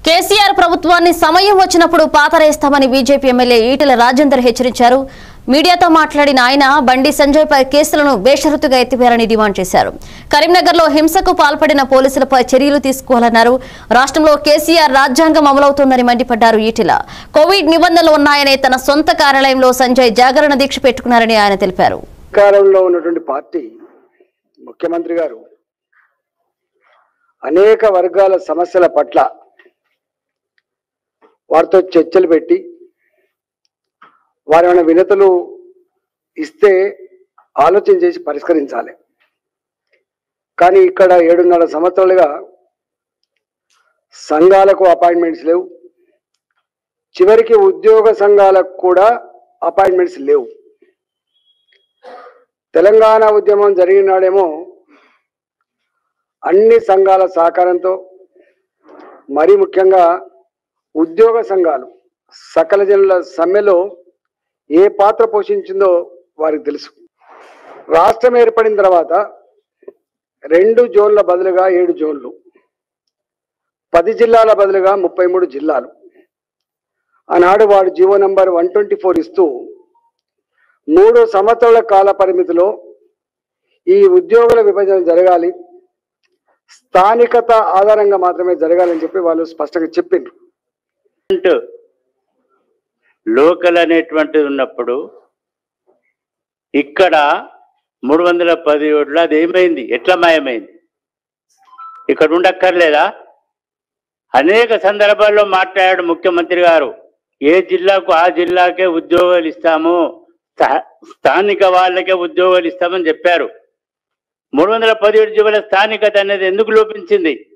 కేసీఆర్ ప్రభుత్వాన్ని సమయం వచ్చినప్పుడు పాతరేస్తామని బీజేపీ ఎమ్మెల్యే ఈటెల రాజేందర్ హెచ్చరించారు మీడియాతో మాట్లాడిన ఆయన బండి సంజయ్ పై కేసులను బేషరతుగా ఎత్తివేయాలని డిమాండ్ చేశారు కరీంనగర్ లో హింసకు పాల్పడిన పోలీసులపై చర్యలు తీసుకోవాలన్నారు రాష్ట్రంలో కేసీఆర్ రాజ్యాంగం అమలవుతోందని మండిపడ్డారు ఈటెల కోవిడ్ నిబంధనలు ఉన్నాయని తన సొంత కార్యాలయంలో సంజయ్ జాగరణ దీక్ష పెట్టుకున్నారని ఆయన తెలిపారు అధికారంలో ఉన్నటువంటి పార్టీ ముఖ్యమంత్రి గారు అనేక వర్గాల సమస్యల పట్ల వారితో చర్చలు పెట్టి వారి ఏమైనా వినతులు ఇస్తే ఆలోచన చేసి పరిష్కరించాలి కానీ ఇక్కడ ఏడున్నర సంవత్సరాలుగా సంఘాలకు అపాయింట్మెంట్స్ లేవు చివరికి ఉద్యోగ సంఘాలకు కూడా అపాయింట్మెంట్స్ లేవు తెలంగాణ ఉద్యమం జరిగిన నాడేమో అన్ని సంఘాల సహకారంతో మరీ ముఖ్యంగా ఉద్యోగ సంఘాలు సకల జనుల సమ్మెలో ఏ పాత్ర పోషించిందో వారికి తెలుసు రాష్ట్రం ఏర్పడిన తర్వాత రెండు జోన్ల బదులుగా ఏడు జోన్లు పది జిల్లాల బదులుగా ముప్పై మూడు జిల్లాలు ఆనాడు వాడు GO number one twenty four ఇస్తూ మూడు సంవత్సరాల కాల పరిమితిలో ఈ ఉద్యోగుల విభజన జరగాలి స్థానికత ఆధారంగా మాత్రమే జరగాలని చెప్పి వాళ్ళు స్పష్టంగా చెప్పిండ్రు లోకల్ అనేటువంటిది ఉన్నప్పుడు ఇక్కడ మూడు వందల పది ఓట్లు అది ఏమైంది ఎట్లా మాయమైంది ఇక్కడ ఉండక్కర్లేదా అనేక సందర్భాల్లో మాట్లాడాడు ముఖ్యమంత్రి గారు ఏ జిల్లాకు ఆ జిల్లాకే ఉద్యోగాలు ఇస్తాము స్థా- స్థానిక వాళ్ళకే ఉద్యోగాలు ఇస్తామని చెప్పారు మూడు వందల పదిహేడు జీవుల స్థానికత అనేది ఎందుకు లోపించింది